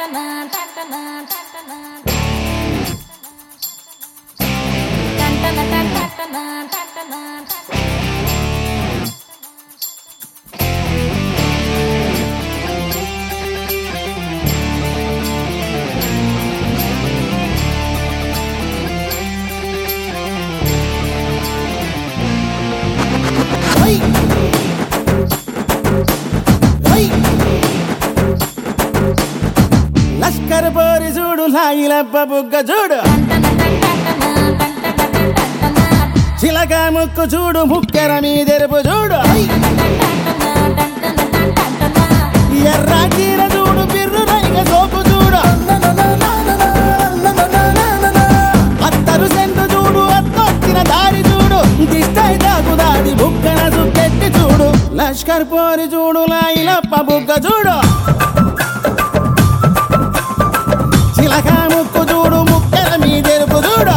లష్కర్ పోరి చూడు లాగిలబ్బ బుగ్గ చూడు చిలక ముక్కు చూడు ముక్కెర మీదెరుపు చూడు ఎర్ర చీర చూడు బిర్రు రైగ సోపు చూడు అత్తరు సెంటు చూడు అత్తొచ్చిన దారి చూడు దిష్టై దాకు దాడి బుక్కన సుక్కెట్టి చూడు లష్కర్ పోరి చూడు లాయిలప్ప బుగ్గ చూడు చిలక ముక్కు చూడు ముక్కెర మీదెరుపు చూడు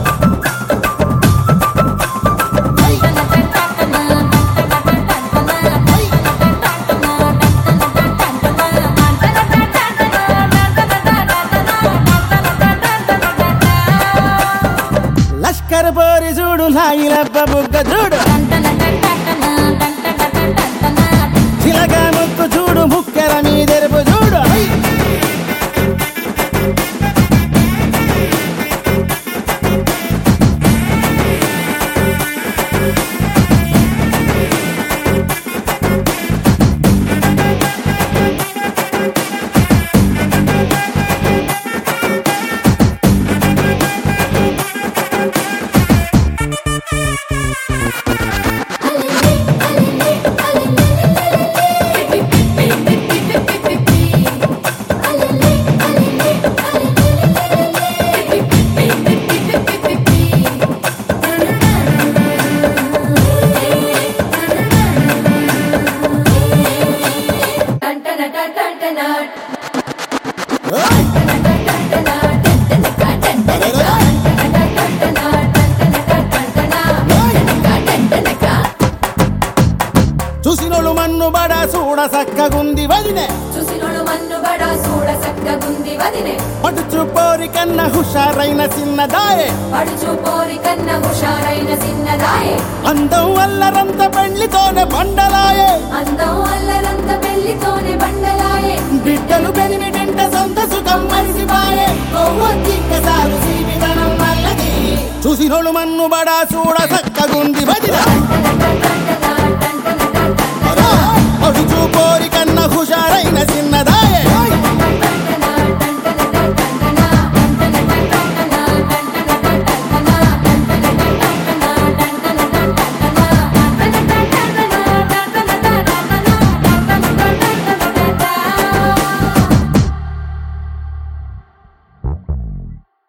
లష్కర్ పోరి చూడు లాగిలప్ప బుగ్గ చూడు చిలక ముక్కు చూడు ముక్కెర మీదెరుపు చూడు చూసినోళ్ళు మన్ను బడ చూడ సక్కగుంది వదినే చూసినోడు మన్ను బడా చూడ సక్కగుంది వదినే పడుచు పోరి కన్న హుషారైన చిన్నదాయే పడుచు పోరి కన్న హుషారైన చిన్నదాయే అందం వల్లరంత పెళ్లితోనే బండలాయే అందం అల్లరంత పెళ్లితోనే బండలాయే బిడ్డలు పెరిగిటింట సొంత సుఖం మరిసిపాయే కొవ్వొత్తిక్కసాలు జీవితనం వల్లది చూసినోళ్ళు మన్ను బడ చూడ సక్కగుంది వదిన పడుచు పోరి కన్న హుషారైన